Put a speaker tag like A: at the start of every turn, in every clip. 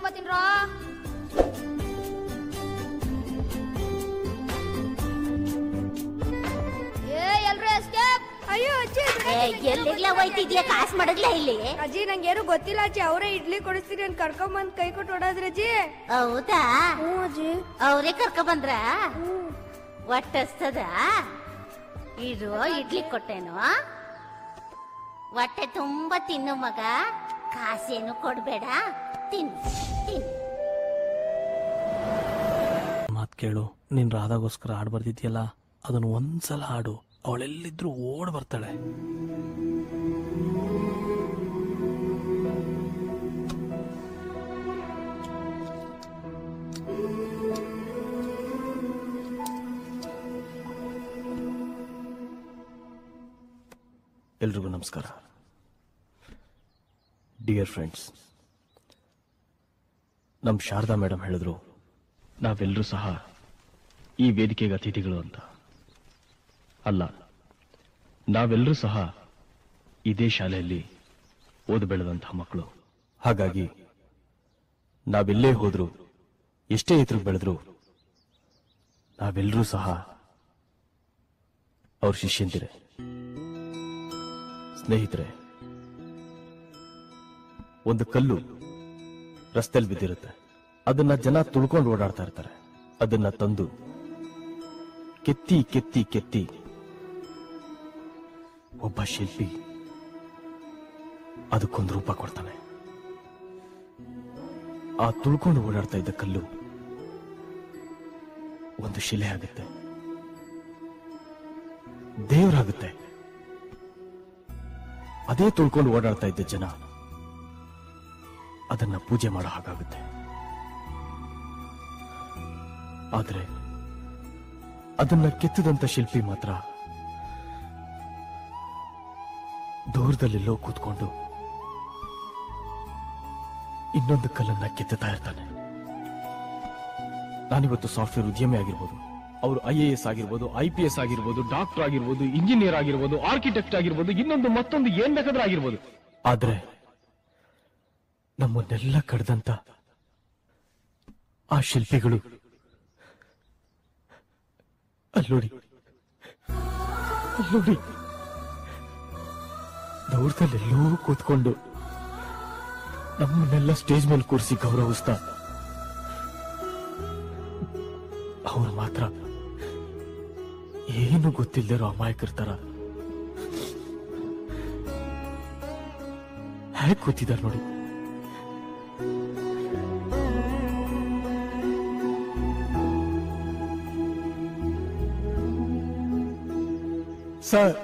A: ಎತ್ಕೊತೀನ್ರೋ ಏ ಎಲ್ರು ಎಸ್ಕೇಪ್
B: ಅಯ್ಯೋ ಅಜ್ಜಿ
C: ಎಲ್ಲಿಗ್ಲ ಹೋಯ್ತಿದ್ಯಾ ಕಾಸ್ ಮಾಡಗ್ಲ ಇಲ್ಲಿ
B: ಅಜ್ಜಿ ನಂಗೆ ಏನು ಗೊತ್ತಿಲ್ಲ ಅಜ್ಜಿ ಅವರೇ ಇಡ್ಲಿ ಕೊಡಿಸ್ತೀನಿ ಅಂತ ಕರ್ಕೊಂಬಂದ್ ಕೈ ಕೊಟ್ಟು ಹೊಡೋದ್ರಿ ಅಜ್ಜಿ
C: ಹೌದಾ
B: ಹ್ಞೂ ಅಜ್ಜಿ
C: ಅವರೇ ಕರ್ಕ ಬಂದ್ರ ಹೊಟ್ಟಸ್ತದ ಇರು ಇಡ್ಲಿ ಕೊಟ್ಟೇನು ಹೊಟ್ಟೆ ತುಂಬಾ ತಿನ್ನು ಮಗ ಕಾಸೇನು ಕೊಡ್ಬೇಡ ತಿನ್ನು ತಿನ್ನು
D: ಮಾತ್ ಕೇಳು ನೀನ್ ರಾಧಾಗೋಸ್ಕರ ಹಾಡು ಬರ್ದಿದ್ಯಲ್ಲ ಅದನ್ನ ಒಂದ್ಸಲ ಹಾಡು ಅವಳೆಲ್ಲಿದ್ರು ಓಡ್ ಬರ್ತಾಳೆ ಎಲ್ರಿಗೂ ನಮಸ್ಕಾರ ಡಿಯರ್ ಫ್ರೆಂಡ್ಸ್ ನಮ್ ಶಾರದಾ ಮೇಡಮ್ ಹೇಳಿದ್ರು ನಾವೆಲ್ಲರೂ ಸಹ ಈ ವೇದಿಕೆಗೆ ಅತಿಥಿಗಳು ಅಂತ ಅಲ್ಲ ನಾವೆಲ್ಲರೂ ಸಹ ಇದೇ ಶಾಲೆಯಲ್ಲಿ ಓದು ಬೆಳೆದಂತಹ ಮಕ್ಕಳು ಹಾಗಾಗಿ ನಾವೆಲ್ಲೇ ಹೋದ್ರು ಎಷ್ಟೇ ಎತ್ತರಕ್ಕೆ ಬೆಳೆದ್ರು ನಾವೆಲ್ಲರೂ ಸಹ ಅವ್ರ ಶಿಷ್ಯಂತಿರೆ ಸ್ನೇಹಿತರೆ ಒಂದು ಕಲ್ಲು ರಸ್ತೆಯಲ್ಲಿ ಬಿದ್ದಿರುತ್ತೆ ಅದನ್ನ ಜನ ತುಳ್ಕೊಂಡು ಓಡಾಡ್ತಾ ಇರ್ತಾರೆ ಅದನ್ನ ತಂದು ಕೆತ್ತಿ ಕೆತ್ತಿ ಕೆತ್ತಿ ಒಬ್ಬ ಶಿಲ್ಪಿ ಅದಕ್ಕೊಂದು ರೂಪ ಕೊಡ್ತಾನೆ ಆ ತುಳ್ಕೊಂಡು ಓಡಾಡ್ತಾ ಇದ್ದ ಕಲ್ಲು ಒಂದು ಶಿಲೆ ಆಗುತ್ತೆ ದೇವರಾಗುತ್ತೆ ಅದೇ ತುಳ್ಕೊಂಡು ಓಡಾಡ್ತಾ ಇದ್ದ ಜನ ಅದನ್ನ ಪೂಜೆ ಮಾಡೋ ಹಾಗಾಗುತ್ತೆ ಆದ್ರೆ ಅದನ್ನ ಕೆತ್ತಿದಂತ ಶಿಲ್ಪಿ ಮಾತ್ರ ದೂರದಲ್ಲೆಲ್ಲೋ ಕೂತ್ಕೊಂಡು ಇನ್ನೊಂದು ಕಲ್ಲನ್ನ ಕೆತ್ತುತ್ತಾ ಇರ್ತಾನೆ ನಾನಿವತ್ತು ಸಾಫ್ಟ್ವೇರ್ ಉದ್ಯಮಿ ಆಗಿರ್ಬೋದು ಅವರು ಐ ಎ ಎಸ್ ಆಗಿರ್ಬೋದು ಐ ಪಿ ಎಸ್ ಆಗಿರ್ಬೋದು ಡಾಕ್ಟರ್ ಆಗಿರ್ಬೋದು ಇಂಜಿನಿಯರ್ ಆಗಿರ್ಬೋದು ಆರ್ಕಿಟೆಕ್ಟ್ ಆಗಿರ್ಬೋದು ಇನ್ನೊಂದು ಮತ್ತೊಂದು ಏನ್ ಬೇಕಾದ್ರೂ ಆಗಿರ್ಬೋದು ಆದ್ರೆ ನಮ್ಮನ್ನೆಲ್ಲ ಕಡ್ದಂತ ಆ ಶಿಲ್ಪಿಗಳು ಅಲ್ಲೋಡಿ ಅಲ್ಲೋಡಿ ದೂರದಲ್ಲೆಲ್ಲೋ ಕೂತ್ಕೊಂಡು ನಮ್ಮನ್ನೆಲ್ಲ ಸ್ಟೇಜ್ ಮೇಲೆ ಕೂರಿಸಿ ಗೌರವಿಸ್ತಾ ಅವ್ರು ಮಾತ್ರ ಏನು ಗೊತ್ತಿಲ್ದಿರೋ ಅಮಾಯಕರ ಹೇಗೆ ಕೂತಿದ್ದಾರೆ ನೋಡಿ ಸರ್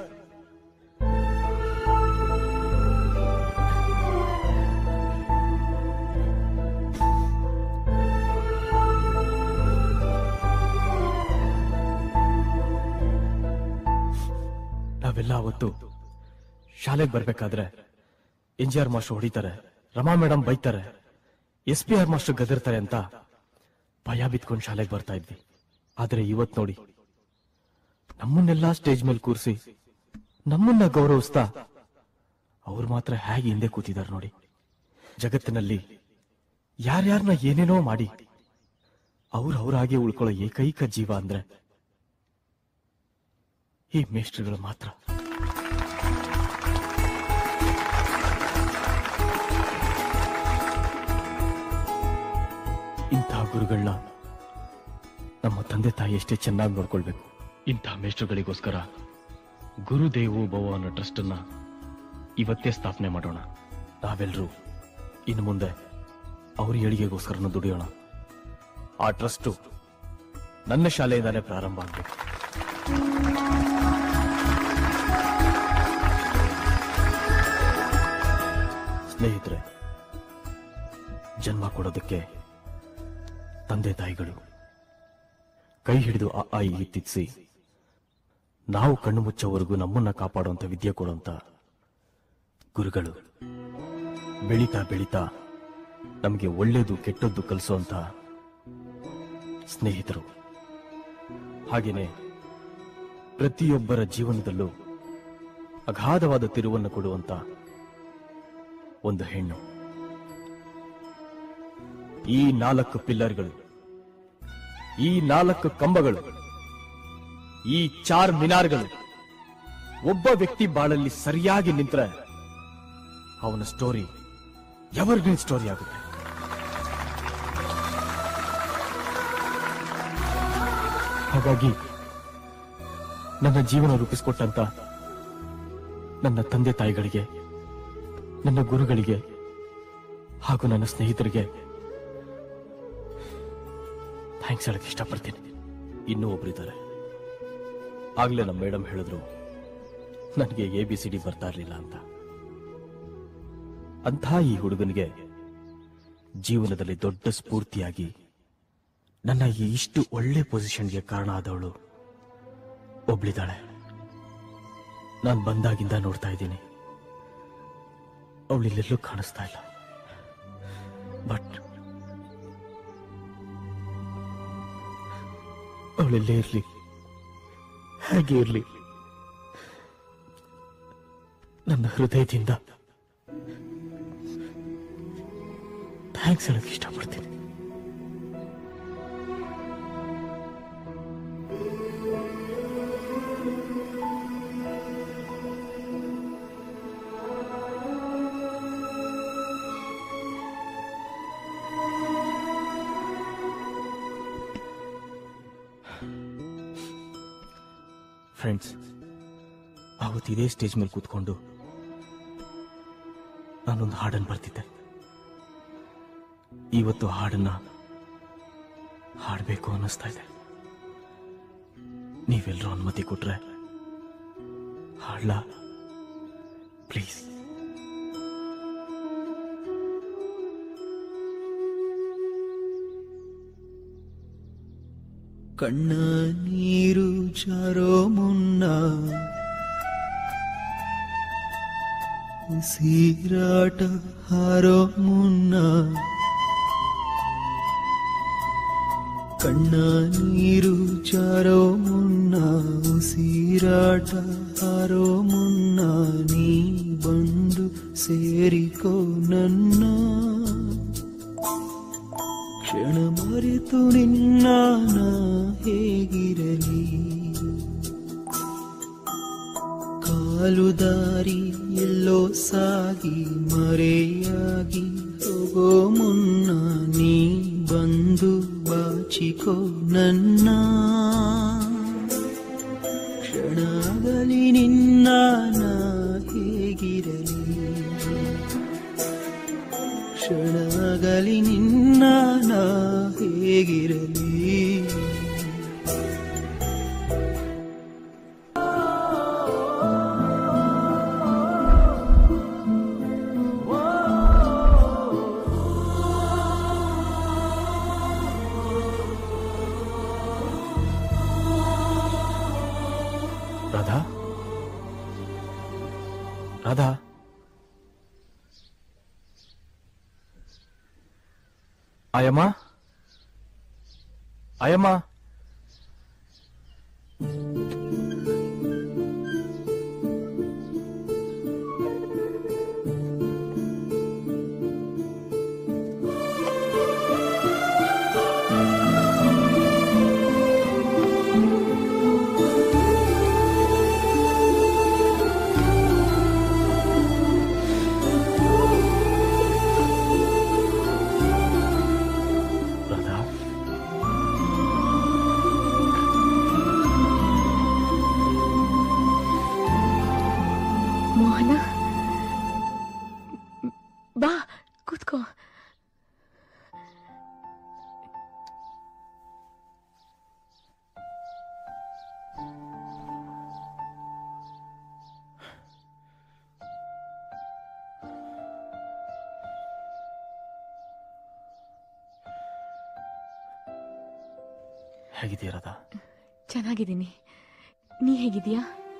D: ನಾವೆಲ್ಲ ಅವತ್ತು ಶಾಲೆಗೆ ಬರ್ಬೇಕಾದ್ರೆ ಎನ್ ಜಿ ಆರ್ ಮಾಸ್ಟರ್ ಹೊಡಿತಾರೆ ರಮಾ ಮೇಡಮ್ ಬೈತಾರೆ ಎಸ್ ಪಿ ಆರ್ ಮಾಸ್ಟರ್ ಗದರ್ತಾರೆ ಅಂತ ಭಯ ಬಿತ್ಕೊಂಡು ಶಾಲೆಗೆ ಬರ್ತಾ ಇದ್ವಿ ಆದ್ರೆ ಇವತ್ ನೋಡಿ ನಮ್ಮನ್ನೆಲ್ಲ ಸ್ಟೇಜ್ ಮೇಲೆ ಕೂರಿಸಿ ನಮ್ಮನ್ನ ಗೌರವಿಸ್ತಾ ಅವ್ರು ಮಾತ್ರ ಹೇಗೆ ಹಿಂದೆ ಕೂತಿದ್ದಾರೆ ನೋಡಿ ಜಗತ್ತಿನಲ್ಲಿ ಯಾರ್ಯಾರನ್ನ ಏನೇನೋ ಮಾಡಿ ಅವ್ರು ಅವ್ರಾಗೆ ಉಳ್ಕೊಳ್ಳೋ ಏಕೈಕ ಜೀವ ಅಂದ್ರೆ ಈ ಮೇಷ್ಟ್ರುಗಳು ಮಾತ್ರ ಇಂತಹ ಗುರುಗಳನ್ನ ನಮ್ಮ ತಂದೆ ತಾಯಿ ಎಷ್ಟೇ ಚೆನ್ನಾಗಿ ನೋಡ್ಕೊಳ್ಬೇಕು ಇಂತಹ ಮೇಷ್ಟ್ರುಗಳಿಗೋಸ್ಕರ ಗುರುದೇವೋ ಭವ ಅನ್ನೋ ಟ್ರಸ್ಟ್ ಅನ್ನ ಇವತ್ತೇ ಸ್ಥಾಪನೆ ಮಾಡೋಣ ನಾವೆಲ್ಲರೂ ಇನ್ನು ಮುಂದೆ ಅವ್ರ ಏಳಿಗೆಗೋಸ್ಕರನೂ ದುಡಿಯೋಣ ಆ ಟ್ರಸ್ಟು ನನ್ನ ಶಾಲೆಯಿಂದಾನೇ ಪ್ರಾರಂಭ ಆಗಬೇಕು ಸ್ನೇಹಿತರೆ ಜನ್ಮ ಕೊಡೋದಕ್ಕೆ ತಂದೆ ತಾಯಿಗಳು ಕೈ ಹಿಡಿದು ಆ ಆಯಿ ಇತ್ತಿಸಿ ನಾವು ಕಣ್ಣು ಮುಚ್ಚೋವರೆಗೂ ನಮ್ಮನ್ನ ಕಾಪಾಡುವಂತ ವಿದ್ಯೆ ಕೊಡುವಂತ ಗುರುಗಳು ಬೆಳೀತಾ ಬೆಳೀತಾ ನಮಗೆ ಒಳ್ಳೇದು ಕೆಟ್ಟದ್ದು ಕಲಿಸುವಂತ ಸ್ನೇಹಿತರು ಹಾಗೇನೆ ಪ್ರತಿಯೊಬ್ಬರ ಜೀವನದಲ್ಲೂ ಅಗಾಧವಾದ ತಿರುವನ್ನು ಕೊಡುವಂತ ಒಂದು ಹೆಣ್ಣು ಈ ನಾಲ್ಕು ಪಿಲ್ಲರ್ಗಳು ಈ ನಾಲ್ಕು ಕಂಬಗಳು ಈ ಚಾರ್ ಮಿನಾರ್ಗಳು ಒಬ್ಬ ವ್ಯಕ್ತಿ ಬಾಳಲ್ಲಿ ಸರಿಯಾಗಿ ನಿಂತ್ರೆ ಅವನ ಸ್ಟೋರಿ ಎವರ್ಗ್ರೀನ್ ಸ್ಟೋರಿ ಆಗುತ್ತೆ ಹಾಗಾಗಿ ನನ್ನ ಜೀವನ ರೂಪಿಸಿಕೊಟ್ಟಂತ ನನ್ನ ತಂದೆ ತಾಯಿಗಳಿಗೆ ನನ್ನ ಗುರುಗಳಿಗೆ ಹಾಗೂ ನನ್ನ ಸ್ನೇಹಿತರಿಗೆ ಥ್ಯಾಂಕ್ಸ್ ಹೇಳಕ್ ಇಷ್ಟಪಡ್ತೀನಿ ಇನ್ನೂ ಒಬ್ರಿದ್ದಾರೆ ಆಗ್ಲೇ ನಮ್ಮ ಮೇಡಮ್ ಹೇಳಿದ್ರು ನನಗೆ ಎ ಬಿ ಸಿ ಡಿ ಬರ್ತಾ ಇರಲಿಲ್ಲ ಅಂತ ಅಂಥ ಈ ಹುಡುಗನಿಗೆ ಜೀವನದಲ್ಲಿ ದೊಡ್ಡ ಸ್ಫೂರ್ತಿಯಾಗಿ ನನ್ನ ಈ ಇಷ್ಟು ಒಳ್ಳೆ ಪೊಸಿಷನ್ಗೆ ಕಾರಣ ಆದವಳು ಒಬ್ಳಿದ್ದಾಳೆ ನಾನು ಬಂದಾಗಿಂದ ನೋಡ್ತಾ ಇದ್ದೀನಿ ಅವಳಿಲ್ಲೆಲ್ಲೂ ಕಾಣಿಸ್ತಾ ಇಲ್ಲ ಬಟ್ ಅವಳೆಲ್ಲೇ ಇರ್ಲಿ ಹೇಗೆ ಇರ್ಲಿ ನನ್ನ ಹೃದಯದಿಂದ ಥ್ಯಾಂಕ್ಸ್ ಹೇಳಕ್ ಇಷ್ಟಪಡ್ತೀನಿ ಫ್ರೆಂಡ್ಸ್ ಅವತ್ತು ಇದೇ ಸ್ಟೇಜ್ ಮೇಲೆ ಕೂತ್ಕೊಂಡು ನಾನೊಂದು ಹಾಡನ್ನು ಬರ್ತಿದ್ದೆ ಇವತ್ತು ಹಾಡನ್ನ ಹಾಡಬೇಕು ಅನ್ನಿಸ್ತಾ ಇದೆ ನೀವೆಲ್ಲರೂ ಅನುಮತಿ ಕೊಟ್ರೆ ಹಾಡ್ಲಾ ಪ್ಲೀಸ್
E: ಕಣ್ಣ ನೀರು ಜಾರೋ ಮುನ್ನ ಉಸಿರಾಟ ಹಾರೋ ಮುನ್ನ ಕಣ್ಣ ನೀರು ಜಾರೋ ಮುನ್ನ ಉಸಿರಾಟ ಹಾರೋ ಮುನ್ನ ನೀ ಬಂದು ಸೇರಿಕೋ ನನ್ನ ಕ್ಷಣ ಮರೆತು ನಿನ್ನ ನಾ ಹೇಗಿರಲಿ ಕಾಲು ದಾರಿ ಎಲ್ಲೋ ಸಾಗಿ ಮರೆಯಾಗಿ ಹೋಗೋ ಮುನ್ನ ನೀ ಬಂದು ಬಾಚಿಕೋ ನನ್ನ ಕ್ಷಣಗಲಿ ನಿನ್ನ ನಾ ಹೇಗಿರಲಿ ಕ್ಷಣಗಲಿ ನಿನ್ನ ನಾ ಹೇಗಿರಲಿ
D: ರಾಧಾ ರಾಧಾ ಆಯಮ್ಮ ಆಯಮ್ಮ ರಾಧಾ
F: ಮೋಹನ ಬಾ ಕೂತ್ಕೋ
D: ಹೇಗಿದೆಯಾ ರಾಧಾ
F: ಚೆನ್ನಾಗಿದ್ದೀನಿ ನೀ ಹೇಗಿದೀಯಾ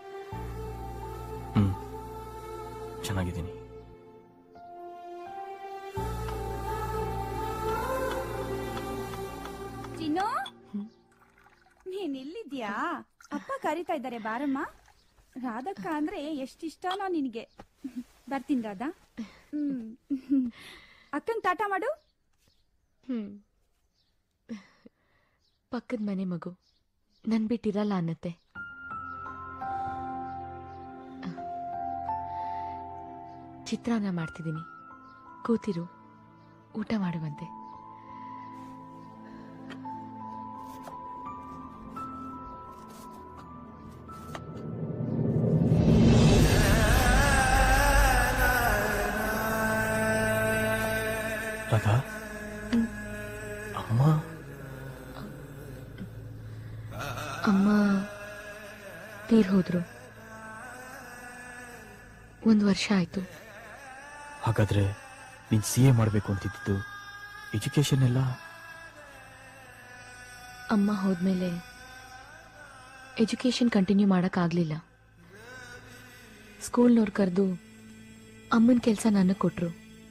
D: ಹ್ಮ್ ಚೆನ್ನಾಗಿದ್ದೀನಿ
A: ಚಿನ್ನು ನೀನ್ ಇಲ್ಲಿದ್ಯಾ ಅಪ್ಪ ಕರಿತಾ ಇದ್ದಾರೆ ಬಾರಮ್ಮ ರಾಧಕ್ಕ ಅಂದ್ರೆ ಎಷ್ಟಿಷ್ಟನೋ ನಿನಗೆ ಬರ್ತೀನಿ ರಾಧಾ ಹ್ಮ್ ಅಕ್ಕನ್ ತಾಟ ಮಾಡು
F: ಹ್ಮ್ ಪಕ್ಕದ ಮನೆ ಮಗು ನನ್ ಬಿಟ್ಟಿರಲ್ಲ ಅನ್ನತ್ತೆ ಅಹ್. ಚಿತ್ರಾನ್ನ ಮಾಡ್ತಿದ್ದೀನಿ ಕೂತಿರು ಊಟ ಮಾಡುವಂತೆ
D: ರಾಧಾ ಅಮ್ಮ
F: ಅಮ್ಮ ತೀರ್ ಹೋದ್ರು ಒಂದು ವರ್ಷ ಆಯ್ತು
D: ಹಾಗಾದ್ರೆ ನೀನ್ ಸಿ ಎ ಮಾಡ್ಬೇಕು ಅಂತಿದ್ದು ಎಜುಕೇಶನ್ ಎಲ್ಲ
F: ಅಮ್ಮ ಹೋದ್ಮೇಲೆ ಎಜುಕೇಶನ್ ಕಂಟಿನ್ಯೂ ಮಾಡೋಕ್ಕಾಗಲಿಲ್ಲ ಸ್ಕೂಲ್ನವ್ರು ಕರೆದು ಅಮ್ಮನ ಕೆಲಸ ನನಗೆ ಕೊಟ್ರು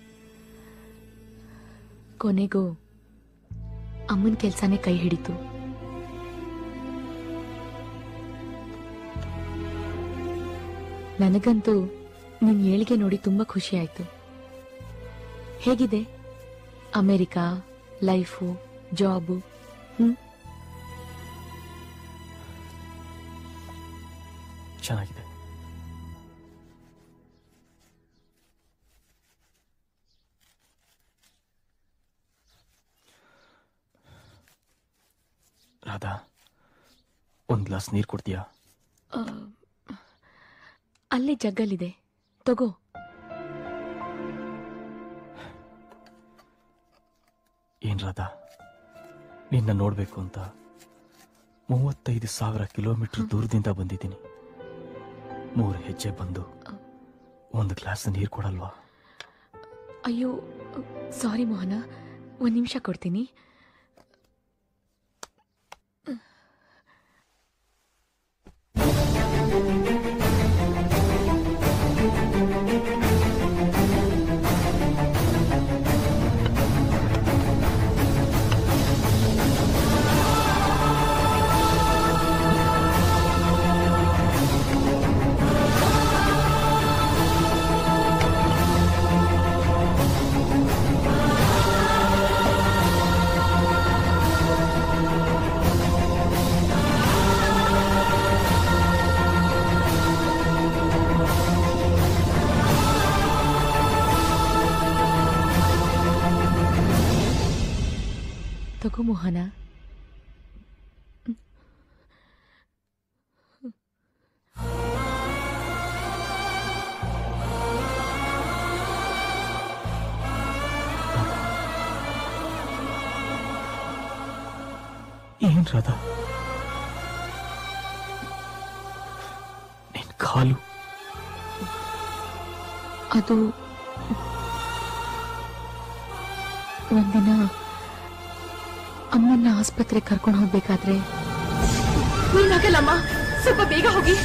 F: ಕೊನೆಗೂ ಅಮ್ಮನ ಕೆಲಸನೇ ಕೈ ಹಿಡಿತು ನನಗಂತೂ ನಿನ್ ಏಳಿಗೆ ನೋಡಿ ತುಂಬಾ ಖುಷಿ ಆಯ್ತು ಹೇಗಿದೆ ಅಮೆರಿಕಾ ಲೈಫು ಜಾಬು ಹ್ಮ್
D: ಚೆನ್ನಾಗಿದೆ ರಾಧಾ ಒಂದ್ ಗ್ಲಾಸ್ ನೀರ್ ಕೊಡ್ತೀಯಾ
F: ಆ, ಅಲ್ಲೇ ಜಗ್ಗಲ್ಲಿದೆ ತಗೋ
D: ಏನ್ ರಾಧಾ ನಿನ್ನ ನೋಡ್ಬೇಕು ಅಂತ ಮೂವತ್ತೈದು ಸಾವಿರ ಕಿಲೋಮೀಟರ್ ದೂರದಿಂದ ಬಂದಿದ್ದೀನಿ ಮೂರು ಹೆಜ್ಜೆ ಬಂದು ಒಂದು ಗ್ಲಾಸ್ ನೀರು ಕೊಡಲ್ವಾ
F: ಅಯ್ಯೋ ಸಾರಿ ಮೋಹನ ಒಂದ್ ನಿಮಿಷ ಕೊಡ್ತೀನಿ ತಗೋ ಮೋಹನ
D: ಏನ್ ರಾಧಾ ನಿನ್ ಕಾಲು
F: ಅದು ಒಂದಿನ ಅಮ್ಮನ್ನ ಆಸ್ಪತ್ರೆ ಕರ್ಕೊಂಡು ಹೋಗ್ಬೇಕಾದ್ರೆ ನೀನಾಗಲ್ಲಮ್ಮ ಸ್ವಲ್ಪ ಬೇಗ ಹೋಗಿ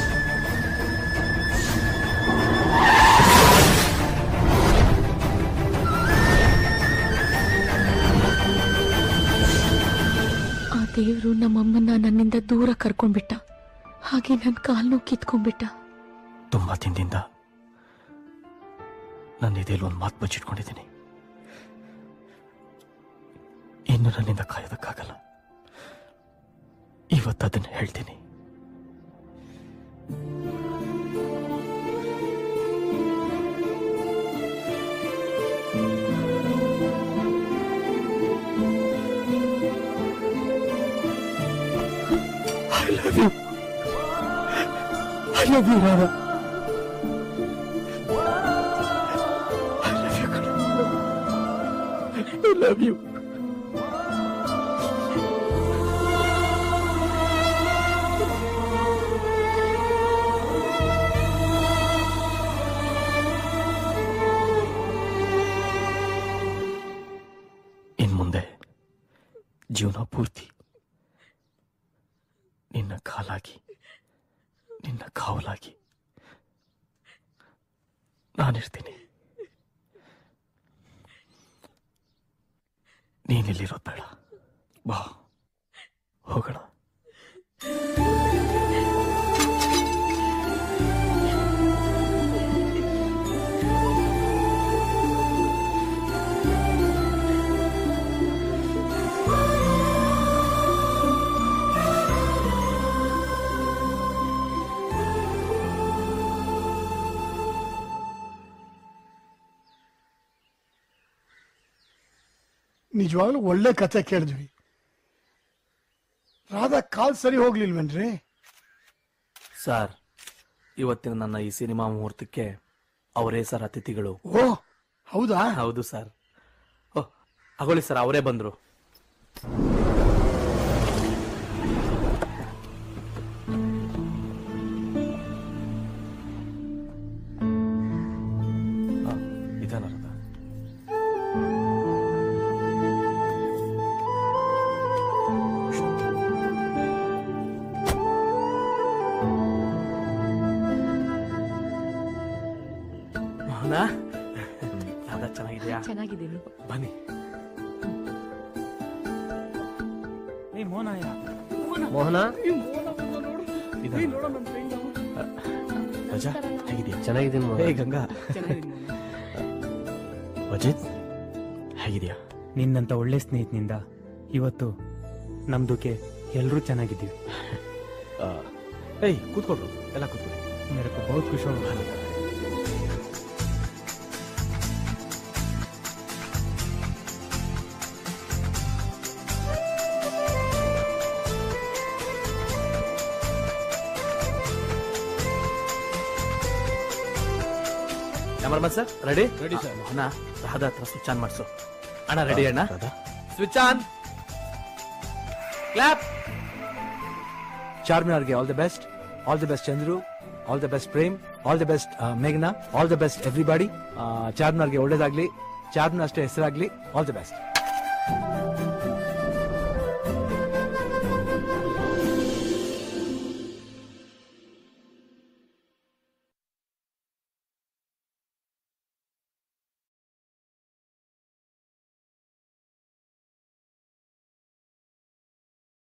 F: ಆ ದೇವ್ರು ನಮ್ಮಮ್ಮನ್ನ ನನ್ನಿಂದ ದೂರ ಕರ್ಕೊಂಡ್ಬಿಟ್ಟ ಹಾಗೆ ನನ್ನ ಕಾಲ್ನೂ ಕಿತ್ಕೊಂಡ್ಬಿಟ್ಟ
D: ತುಂಬಾ ದಿನದಿಂದ ನನ್ನ ಎದೆಯಲ್ಲಿ ಒಂದು ಮಾತು ಬಚ್ಚಿಟ್ಕೊಂಡಿದ್ದೀನಿ ಇನ್ನು ನನ್ನಿಂದ ಕಾಯೋದಕ್ಕಾಗಲ್ಲ ಇವತ್ತು ಅದನ್ನ ಹೇಳ್ತೀನಿ I love you. I love you, Rana. I love you, Kala. I love you. ಇನ್ ಮುಂದೆ ಜೀವನ ಪೂರ್ತಿ ನಿನ್ನ ಕಾಲಾಗಿ ನಿನ್ನ ಕಾವಲಾಗಿ ನಾನಿರ್ತೀನಿ ನೀನಿಲ್ಲಿರೋದು ಬೇಡ ಬಾ ಹೋಗೋಣ
G: ನಿಜವಾಗ್ಲೂ ಒಳ್ಳೆ ಕತೆ ಕೇಳಿದ್ವಿ ರಾಧಾ ಕಾಲ್ ಸರಿ ಹೋಗ್ಲಿಲ್ವೇನ್ರಿ
H: ಸರ್ ಇವತ್ತಿನ ನನ್ನ ಈ ಸಿನಿಮಾ ಮುಹೂರ್ತಕ್ಕೆ ಅವರೇ ಸರ್ ಅತಿಥಿಗಳು
G: ಓ ಹೌದಾ
H: ಹೌದು ಸರ್ ಓ ಅಗೊಳ್ಳಿ ಸರ್ ಅವರೇ ಬಂದ್ರು
D: ಆ, ನಿಧಾನ ರಾಧಾ
H: ಮೋಹನ ರಾಧಾ ಚೆನ್ನಾಗಿದ್ಯಾ
F: ಚೆನ್ನಾಗಿದ್ದೀನಿ
H: ಬನ್ನಿ
E: ಮೋಹನ
D: ನಿಧಾನ. ಆ, ರಜಾ ಹೇಗಿದ್ಯಾ
E: ಚೆನ್ನಾಗಿದ್ದೀನಿ
D: ಹೇ ಗಂಗಾ ಅಜಿತ್ ಹೇಗಿದ್ಯಾ
I: ನಿನ್ನಂತ ಒಳ್ಳೆ ಸ್ನೇಹಿತನಿಂದ ಇವತ್ತು ನಮ್ದುಕ್ಕೆ ಎಲ್ಲರೂ ಚೆನ್ನಾಗಿದ್ದೀವಿ
D: ಆ, ಏಯ್ ಕೂತ್ಕೊಳ್ರು ಎಲ್ಲ ಕೂತ್ಕೊಳ್ಳಿ
I: ಮೇರೆ ಕೋ ಬಹುತ್ ಖುಷಿ ಹೋಗ
H: cameraman sir ready ready sir Mohana Radha ಹತ್ರ ಸ್ವಿಚ್ ಆನ್ ಮಾಡಿಸು ಅಣ್ಣ ರೆಡಿ ಅಣ್ಣ
D: ರಾಧಾ
H: ಸ್ವಿಚ್ ಆನ್ ಕ್ಲಾಪ್
I: ಚಾರ್ಮಿನಾರ್ಗೆ all the best all the best Chandru all the best Prem all the best ಮೇಘನಾ ಆಲ್ ದ ಬೆಸ್ಟ್ ಎವ್ರಿಬಾಡಿ ಚಾರ್ಮಿನಾರ್ಗೆ ಒಳ್ಳೇದಾಗ್ಲಿ ಚಾರ್ಮಿನಾರ್ ಅಷ್ಟೇ ಹೆಸರಾಗ್ಲಿ ಆಲ್ ದ ಬೆಸ್ಟ್